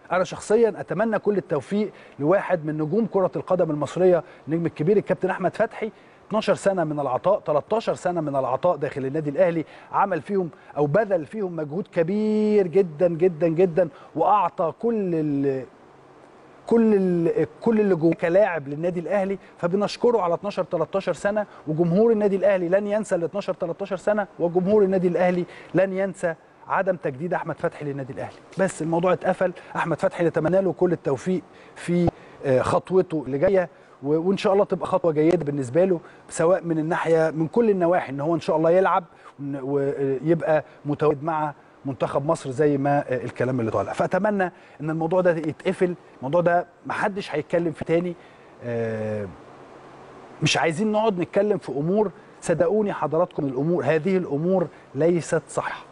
انا شخصيا اتمنى كل التوفيق لواحد من نجوم كره القدم المصريه النجم الكبير الكابتن احمد فتحي 12 سنه من العطاء 13 سنه من العطاء داخل النادي الاهلي عمل فيهم او بذل فيهم مجهود كبير جدا جدا جدا واعطى كل ال كل ال كل اللي جوه كلاعب للنادي الاهلي فبنشكره على 12 13 سنه وجمهور النادي الاهلي لن ينسى ال 12 13 سنه وجمهور النادي الاهلي لن ينسى عدم تجديد احمد فتحي للنادي الاهلي بس الموضوع اتقفل احمد فتحي نتمنى له كل التوفيق في آه، خطوته اللي جايه و- وان شاء الله تبقى خطوه جيده بالنسبه له سواء من الناحيه من كل النواحي ان هو ان شاء الله يلعب ون- ويبقى متواجد مع منتخب مصر زي ما آه، الكلام اللي طالع فاتمنى ان الموضوع ده يتقفل الموضوع ده محدش هيتكلم فيه تاني آه، مش عايزين نقعد نتكلم في امور صدقوني حضراتكم الامور هذه الامور ليست صح